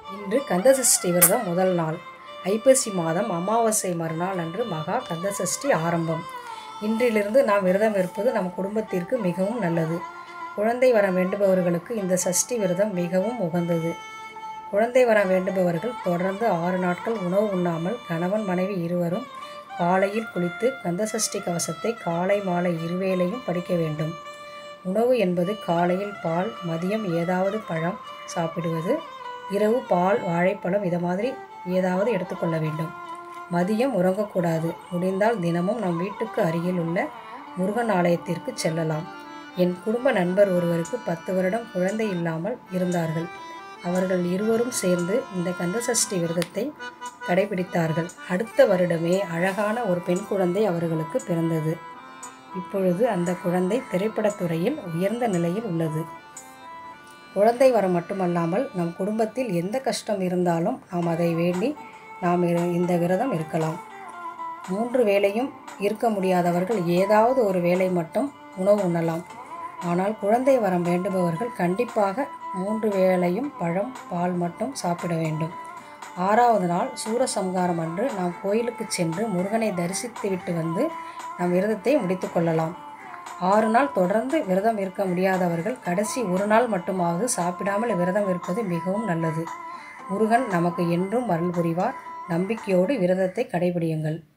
இன்று கந்தசஷ்டி விரதம் முதல் நாள் ஐப்பசி மாதம் அமாவாசை மறுநாள் அன்று மகா கந்தசஷ்டி ஆரம்பம் இன்றிலிருந்து நாம் விரதம் இருப்பது நம் குடும்பத்திற்கு மிகவும் நல்லது குழந்தை வரம் வேண்டுபவர்களுக்கு இந்த சஷ்டி விரதம் மிகவும் உகந்தது குழந்தை வரம் வேண்டுபவர்கள் தொடர்ந்து ஆறு நாட்கள் உணவு உண்ணாமல் கணவன் மனைவி இருவரும் காலையில் குளித்து கந்தசஷ்டி கவசத்தை காலை மாலை இருவேளையும் படிக்க வேண்டும் உணவு என்பது காலையில் பால் மதியம் ஏதாவது பழம் சாப்பிடுவது இரவு பால் வாழைப்பழம் இதை மாதிரி ஏதாவது எடுத்துக்கொள்ள வேண்டும் மதியம் உறங்கக்கூடாது முடிந்தால் தினமும் நம் வீட்டுக்கு அருகில் உள்ள முருகன் ஆலயத்திற்கு செல்லலாம் என் குடும்ப நண்பர் ஒருவருக்கு பத்து வருடம் குழந்தை இல்லாமல் இருந்தார்கள் அவர்கள் இருவரும் சேர்ந்து இந்த கந்தசஷ்டி விரதத்தை கடைபிடித்தார்கள் அடுத்த வருடமே அழகான ஒரு பெண் குழந்தை அவர்களுக்கு பிறந்தது இப்பொழுது அந்த குழந்தை திரைப்படத்துறையில் உயர்ந்த நிலையில் உள்ளது குழந்தை வரம் மட்டுமல்லாமல் நம் குடும்பத்தில் எந்த கஷ்டம் இருந்தாலும் நாம் அதை வேண்டி நாம் இரு- இந்த விரதம் இருக்கலாம் மூன்று வேளையும் இருக்க முடியாதவர்கள் ஏதாவது ஒரு வேளை மட்டும் உணவு உண்ணலாம் ஆனால் குழந்தை வரம் வேண்டுபவர்கள் கண்டிப்பாக மூன்று வேளையும் பழம் பால் மட்டும் சாப்பிட வேண்டும் ஆறாவது நாள் சூரசம்ஹாரம் அன்று நாம் கோயிலுக்கு சென்று முருகனை தரிசித்துவிட்டு வந்து நம் விரதத்தை முடித்து கொள்ளலாம் ஆறு நாள் தொடர்ந்து விரதம் இருக்க முடியாதவர்கள் கடைசி ஒரு நாள் மட்டுமாவது சாப்பிடாமல் விரதம் இருப்பது மிகவும் நல்லது முருகன் நமக்கு என்றும் அருள் புரிவார் நம்பிக்கையோடு விரதத்தை கடைபிடியுங்கள்